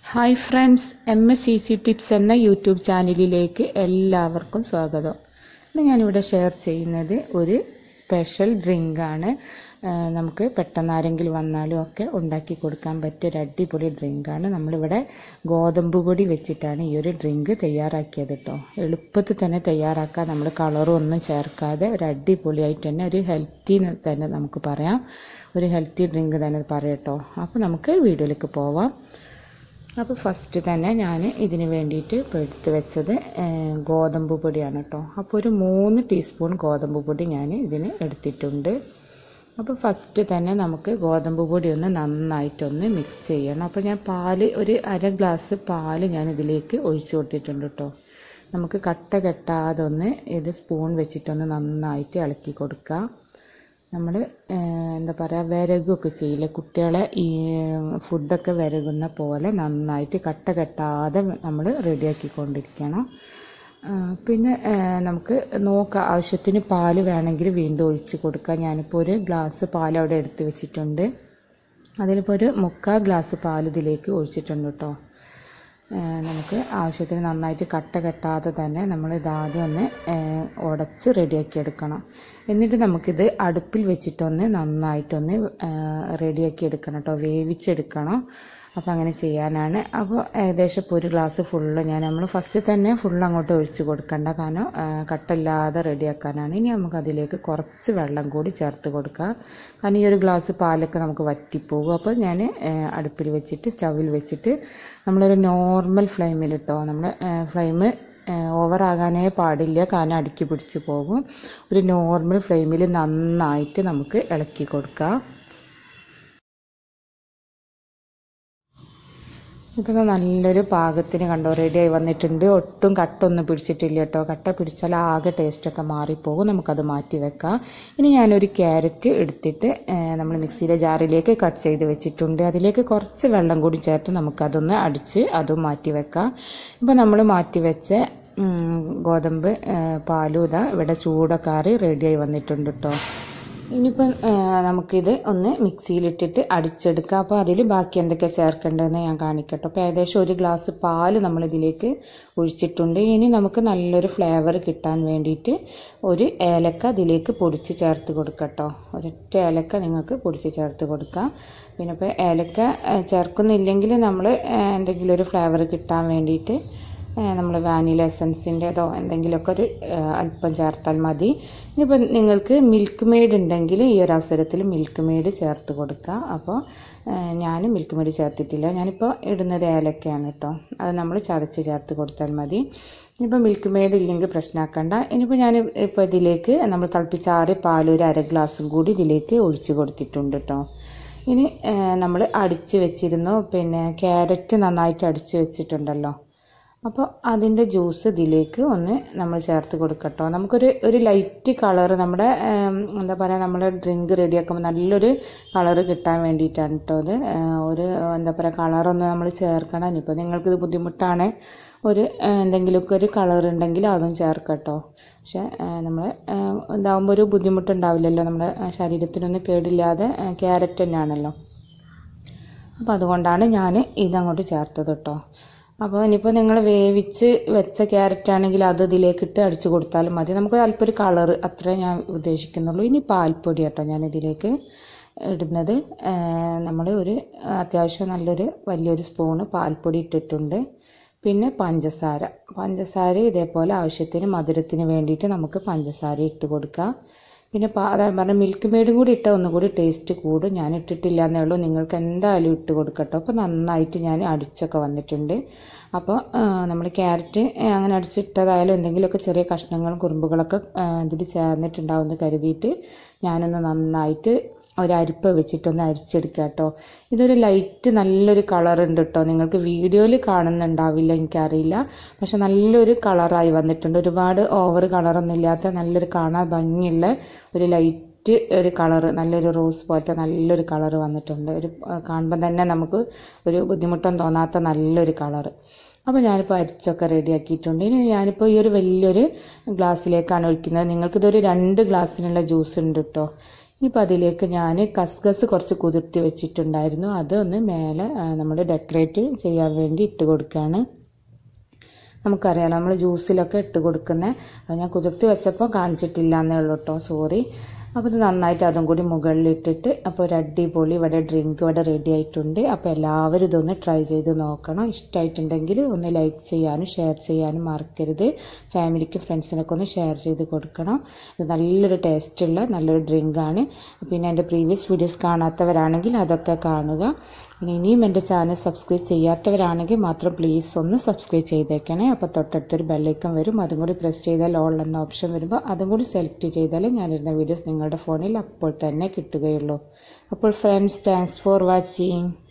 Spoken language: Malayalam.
hi friends M S C C tips എന്ന യൂട്യൂബ് ചാനലിലേക്ക് എല്ലാവർക്കും സ്വാഗതം ഇന്ന് ഞാനിവിടെ ഷെയർ ചെയ്യുന്നത് ഒരു സ്പെഷ്യൽ ഡ്രിങ്കാണ് നമുക്ക് പെട്ടെന്ന് ആരെങ്കിലും വന്നാലും ഒക്കെ ഉണ്ടാക്കി കൊടുക്കാൻ പറ്റിയ ഒരു അടിപൊളി ഡ്രിങ്കാണ് നമ്മളിവിടെ ഗോതമ്പ് പൊടി വെച്ചിട്ടാണ് ഈ ഒരു ഡ്രിങ്ക് തയ്യാറാക്കിയത് കേട്ടോ എളുപ്പത്തിൽ തന്നെ തയ്യാറാക്കാൻ നമ്മൾ കളറും ഒന്നും ചേർക്കാതെ ഒരു അടിപൊളിയായിട്ട് തന്നെ ഒരു ഹെൽത്തി തന്നെ നമുക്ക് പറയാം ഒരു ഹെൽത്തി ഡ്രിങ്ക് തന്നെ പറയട്ടോ അപ്പോൾ നമുക്ക് വീഡിയോയിലേക്ക് പോവാം അപ്പോൾ ഫസ്റ്റ് തന്നെ ഞാൻ ഇതിന് വേണ്ടിയിട്ട് ഇപ്പോൾ എടുത്ത് വെച്ചത് ഗോതമ്പ് പൊടിയാണ് കേട്ടോ അപ്പോൾ ഒരു മൂന്ന് ടീസ്പൂൺ ഗോതമ്പ് പൊടി ഞാൻ ഇതിന് എടുത്തിട്ടുണ്ട് അപ്പോൾ ഫസ്റ്റ് തന്നെ നമുക്ക് ഗോതമ്പ് പൊടി ഒന്ന് നന്നായിട്ടൊന്ന് മിക്സ് ചെയ്യണം അപ്പോൾ ഞാൻ പാല് ഒരു അര ഗ്ലാസ് പാല് ഞാൻ ഇതിലേക്ക് ഒഴിച്ചു കൊടുത്തിട്ടുണ്ട് കേട്ടോ നമുക്ക് കട്ട കെട്ടാതെ ഒന്ന് ഇത് സ്പൂൺ വെച്ചിട്ടൊന്ന് നന്നായിട്ട് ഇളക്കി കൊടുക്കുക നമ്മൾ എന്താ പറയുക വിരകൊക്കെ ചെയ്യില്ല കുട്ടികളെ ഈ ഫുഡൊക്കെ വിരകുന്ന പോലെ നന്നായിട്ട് കട്ട കെട്ടാതെ നമ്മൾ റെഡിയാക്കിക്കൊണ്ടിരിക്കണം പിന്നെ നമുക്ക് നോക്കാം ആവശ്യത്തിന് പാല് വേണമെങ്കിൽ വീണ്ടും ഒഴിച്ച് കൊടുക്കാം ഞാനിപ്പോൾ ഒരു ഗ്ലാസ് പാൽ അവിടെ എടുത്ത് വെച്ചിട്ടുണ്ട് അതിലിപ്പോൾ ഒരു മുക്കാൽ ഗ്ലാസ് പാൽ ഇതിലേക്ക് ഒഴിച്ചിട്ടുണ്ട് കേട്ടോ നമുക്ക് ആവശ്യത്തിന് നന്നായിട്ട് കട്ട കെട്ടാതെ തന്നെ നമ്മൾ ഇതാദ്യം ഒന്ന് ഉടച്ച് റെഡിയാക്കി എടുക്കണം എന്നിട്ട് നമുക്കിത് അടുപ്പിൽ വെച്ചിട്ടൊന്ന് നന്നായിട്ടൊന്ന് റെഡിയാക്കി എടുക്കണം കേട്ടോ വേവിച്ചെടുക്കണം അപ്പോൾ അങ്ങനെ ചെയ്യാനാണ് അപ്പോൾ ഏകദേശം ഇപ്പോൾ ഒരു ഗ്ലാസ് ഫുള്ള് ഞാൻ നമ്മൾ ഫസ്റ്റ് തന്നെ ഫുള്ള് അങ്ങോട്ട് ഒഴിച്ച് കൊടുക്കണ്ട കാരണം കട്ടല്ലാതെ റെഡിയാക്കാനാണ് ഇനി നമുക്ക് അതിലേക്ക് കുറച്ച് വെള്ളം കൂടി ചേർത്ത് കൊടുക്കുക കാരണം ഈ ഒരു ഗ്ലാസ് പാലൊക്കെ നമുക്ക് വറ്റിപ്പോകും അപ്പോൾ ഞാൻ അടുപ്പിൽ വെച്ചിട്ട് സ്റ്റവിൽ വെച്ചിട്ട് നമ്മളൊരു നോർമൽ ഫ്ലെയിമിലിട്ടോ നമ്മൾ ഫ്ലെയിം ഓവറാകാനേ പാടില്ല കാരണം അടുക്കി പിടിച്ച് പോകും ഒരു നോർമൽ ഫ്ലെയിമിൽ നന്നായിട്ട് നമുക്ക് ഇളക്കി കൊടുക്കാം ഇപ്പം നല്ലൊരു പാകത്തിന് കണ്ടോ റെഡിയായി വന്നിട്ടുണ്ട് ഒട്ടും കട്ടൊന്നും പിടിച്ചിട്ടില്ല കേട്ടോ കട്ട പിടിച്ചാൽ ആകെ ടേസ്റ്റൊക്കെ മാറിപ്പോകും നമുക്കത് മാറ്റി വെക്കാം ഇനി ഞാനൊരു ക്യാരറ്റ് എടുത്തിട്ട് നമ്മൾ മിക്സിയിലെ ജാറിലേക്ക് കട്ട് ചെയ്ത് വെച്ചിട്ടുണ്ട് അതിലേക്ക് കുറച്ച് വെള്ളം കൂടി ചേർത്ത് നമുക്കതൊന്ന് അടിച്ച് അതും മാറ്റി വെക്കാം ഇപ്പോൾ നമ്മൾ മാറ്റി വെച്ച ഗോതമ്പ് പാലും ഇതാ ഇവിടെ ചൂടൊക്കെ ആറി റെഡിയായി വന്നിട്ടുണ്ട് കേട്ടോ ഇനിയിപ്പം നമുക്കിത് ഒന്ന് മിക്സിയിലിട്ടിട്ട് അടിച്ചെടുക്കാം അപ്പോൾ അതിൽ ബാക്കി എന്തൊക്കെ ചേർക്കേണ്ടതെന്ന് ഞാൻ കാണിക്കട്ടെ അപ്പോൾ ഏകദേശം ഒരു ഗ്ലാസ് പാല് നമ്മളിതിലേക്ക് ഒഴിച്ചിട്ടുണ്ട് ഇനി നമുക്ക് നല്ലൊരു ഫ്ലേവർ കിട്ടാൻ വേണ്ടിയിട്ട് ഒരു ഏലക്ക അതിലേക്ക് പൊടിച്ച് ചേർത്ത് കൊടുക്കട്ടോ ഒരൊറ്റ ഏലക്ക നിങ്ങൾക്ക് പൊടിച്ച് ചേർത്ത് കൊടുക്കാം പിന്നെ ഇപ്പോൾ ഏലക്ക ചേർക്കുന്നില്ലെങ്കിൽ നമ്മൾ എന്തെങ്കിലും ഒരു ഫ്ലേവർ കിട്ടാൻ വേണ്ടിയിട്ട് നമ്മൾ വാനില എസൻസിൻ്റെതോ എന്തെങ്കിലുമൊക്കെ ഒരു അല്പം ചേർത്താൽ മതി ഇനിയിപ്പോൾ നിങ്ങൾക്ക് മിൽക്ക് മെയ്ഡ് ഉണ്ടെങ്കിൽ ഈ ഒരു അവസരത്തിൽ മിൽക്ക് മെയ്ഡ് ചേർത്ത് കൊടുക്കുക അപ്പോൾ ഞാൻ മിൽക്ക് മെയ്ഡ് ചേർത്തിട്ടില്ല ഞാനിപ്പോൾ ഇടുന്നത് ഏലക്കയാണ് കേട്ടോ അത് നമ്മൾ ചതച്ച് ചേർത്ത് കൊടുത്താൽ മതി ഇനിയിപ്പോൾ മിൽക്ക് മെയ്ഡ് ഇല്ലെങ്കിൽ പ്രശ്നമാക്കണ്ട ഇനിയിപ്പോൾ ഞാൻ ഇപ്പോൾ ഇതിലേക്ക് നമ്മൾ തിളപ്പിച്ചാറി പാൽ ഒരു അര ഗ്ലാസും കൂടി ഇതിലേക്ക് ഒഴിച്ച് കൊടുത്തിട്ടുണ്ട് കേട്ടോ ഇനി നമ്മൾ അടിച്ച് വെച്ചിരുന്നു പിന്നെ ക്യാരറ്റ് നന്നായിട്ട് അടിച്ച് വെച്ചിട്ടുണ്ടല്ലോ അപ്പോൾ അതിൻ്റെ ജ്യൂസ് ഇതിലേക്ക് ഒന്ന് നമ്മൾ ചേർത്ത് കൊടുക്കട്ടോ നമുക്കൊരു ഒരു ലൈറ്റ് കളർ നമ്മുടെ എന്താ പറയുക നമ്മുടെ ഡ്രിങ്ക് റെഡിയാക്കുമ്പോൾ നല്ലൊരു കളർ കിട്ടാൻ വേണ്ടിയിട്ടാണ് കേട്ടോ അത് ഒരു എന്താ പറയുക കളറൊന്ന് നമ്മൾ ചേർക്കണം ഇനിയിപ്പോൾ നിങ്ങൾക്കിത് ബുദ്ധിമുട്ടാണ് ഒരു എന്തെങ്കിലുമൊക്കെ ഒരു കളർ ഉണ്ടെങ്കിൽ അതും ചേർക്കട്ടോ പക്ഷേ നമ്മൾ ഇതാകുമ്പോൾ ഒരു ബുദ്ധിമുട്ടുണ്ടാവില്ലല്ലോ നമ്മുടെ ശരീരത്തിനൊന്നും കേടില്ലാതെ ക്യാരറ്റ് തന്നെയാണല്ലോ അപ്പോൾ അതുകൊണ്ടാണ് ഞാൻ ഇതങ്ങോട്ട് ചേർത്തത് കേട്ടോ അപ്പോൾ ഇനിയിപ്പോൾ നിങ്ങൾ വേവിച്ച് വെച്ച ക്യാരറ്റ് ആണെങ്കിൽ അത് ഇതിലേക്ക് ഇട്ട് അടിച്ച് കൊടുത്താലും മതി നമുക്ക് അല്പം ഒരു കളർ അത്രേ ഞാൻ ഉദ്ദേശിക്കുന്നുള്ളൂ ഇനി പാൽപ്പൊടി കേട്ടോ ഞാൻ ഇതിലേക്ക് ഇടുന്നത് നമ്മൾ ഒരു അത്യാവശ്യം നല്ലൊരു വലിയൊരു സ്പൂണ് പാൽപ്പൊടി ഇട്ടിട്ടുണ്ട് പിന്നെ പഞ്ചസാര പഞ്ചസാര ഇതേപോലെ ആവശ്യത്തിന് മധുരത്തിന് വേണ്ടിയിട്ട് നമുക്ക് പഞ്ചസാര ഇട്ട് കൊടുക്കാം പിന്നെ അതാണ് പറഞ്ഞ മിൽക്ക് മെയ്ഡും കൂടി ഇട്ടാൽ ഒന്നുകൂടി ടേസ്റ്റ് കൂടും ഞാൻ ഇട്ടിട്ടില്ല എന്നേ ഉള്ളൂ നിങ്ങൾക്ക് എന്തായാലും ഇട്ട് കൊടുക്കട്ടോ അപ്പോൾ നന്നായിട്ട് ഞാൻ അടിച്ചൊക്കെ വന്നിട്ടുണ്ട് അപ്പോൾ നമ്മൾ ക്യാരറ്റ് അങ്ങനെ അടിച്ചിട്ടതായാലും എന്തെങ്കിലുമൊക്കെ ചെറിയ കഷ്ണങ്ങളും കുറുമ്പുകളൊക്കെ ഇതിൽ ചേർന്നിട്ടുണ്ടാവുമെന്ന് കരുതിയിട്ട് ഞാനൊന്ന് നന്നായിട്ട് ഒരു അരിപ്പ വെച്ചിട്ടൊന്ന് അരിച്ചെടുക്കുക കേട്ടോ ഇതൊരു ലൈറ്റ് നല്ലൊരു കളർ ഉണ്ട് കേട്ടോ നിങ്ങൾക്ക് വീഡിയോയിൽ കാണുന്നുണ്ടാവില്ല എനിക്കറിയില്ല പക്ഷെ നല്ലൊരു കളറായി വന്നിട്ടുണ്ട് ഒരുപാട് ഓവർ കളറൊന്നും ഇല്ലാത്ത നല്ലൊരു കാണാൻ ഭംഗിയുള്ള ഒരു ലൈറ്റ് ഒരു കളറ് നല്ലൊരു റോസ് പോലത്തെ നല്ലൊരു കളറ് വന്നിട്ടുണ്ട് ഒരു കാണുമ്പോൾ തന്നെ നമുക്ക് ഒരു ബുദ്ധിമുട്ടൊന്നും തോന്നാത്ത നല്ലൊരു കളറ് അപ്പോൾ ഞാനിപ്പോൾ അരിച്ചൊക്കെ റെഡിയാക്കിയിട്ടുണ്ട് ഇനി ഞാനിപ്പോൾ ഈ ഒരു വലിയൊരു ഗ്ലാസ്സിലേക്കാണ് ഒഴിക്കുന്നത് നിങ്ങൾക്കിതൊരു രണ്ട് ഗ്ലാസ്സിനുള്ള ജ്യൂസ് ഉണ്ട് കേട്ടോ ഇനിയിപ്പോൾ അതിലേക്ക് ഞാൻ കസ്കസ് കുറച്ച് കുതിർത്തി വെച്ചിട്ടുണ്ടായിരുന്നു അതൊന്ന് മേലെ നമ്മൾ ഡെക്കറേറ്റ് ചെയ്യാൻ വേണ്ടി ഇട്ട് കൊടുക്കുകയാണ് നമുക്കറിയാലോ നമ്മൾ ജ്യൂസിലൊക്കെ ഇട്ട് കൊടുക്കുന്നത് ഞാൻ കുതിർത്തി വെച്ചപ്പോൾ കാണിച്ചിട്ടില്ല എന്നേ ഉള്ളൂ കേട്ടോ സോറി അപ്പോൾ ഇത് നന്നായിട്ട് അതും കൂടി മുകളിലിട്ടിട്ട് അപ്പോൾ ഒരു അടിപൊളി ഇവിടെ ഡ്രിങ്ക് ഇവിടെ റെഡി ആയിട്ടുണ്ട് അപ്പോൾ എല്ലാവരും ഇതൊന്ന് ട്രൈ ചെയ്ത് നോക്കണം ഇഷ്ടമായിട്ടുണ്ടെങ്കിൽ ഒന്ന് ലൈക്ക് ചെയ്യാനും ഷെയർ ചെയ്യാനും മറക്കരുത് ഫാമിലിക്ക് ഫ്രണ്ട്സിനൊക്കെ ഒന്ന് ഷെയർ ചെയ്ത് കൊടുക്കണം ഇത് നല്ലൊരു ടേസ്റ്റുള്ള നല്ലൊരു ഡ്രിങ്കാണ് പിന്നെ എൻ്റെ പ്രീവിയസ് വീഡിയോസ് കാണാത്തവരാണെങ്കിൽ അതൊക്കെ കാണുക പിന്നെ ഇനിയും എൻ്റെ ചാനൽ സബ്സ്ക്രൈബ് ചെയ്യാത്തവരാണെങ്കിൽ മാത്രം പ്ലീസ് ഒന്ന് സബ്സ്ക്രൈബ് ചെയ്തേക്കണേ അപ്പോൾ തൊട്ടടുത്തൊരു ബെല്ലൈക്കൺ വരും അതും കൂടി പ്രസ് ചെയ്താൽ ഓൾ എന്ന ഓപ്ഷൻ വരുമ്പോൾ അതും കൂടി സെലക്ട് ചെയ്താൽ ഞാനിരുന്ന വീഡിയോസ് നിങ്ങളുടെ ഫോണിൽ അപ്പോൾ തന്നെ കിട്ടുകയുള്ളൂ അപ്പോൾ ഫ്രണ്ട്സ് താങ്ക്സ് ഫോർ വാച്ചിങ്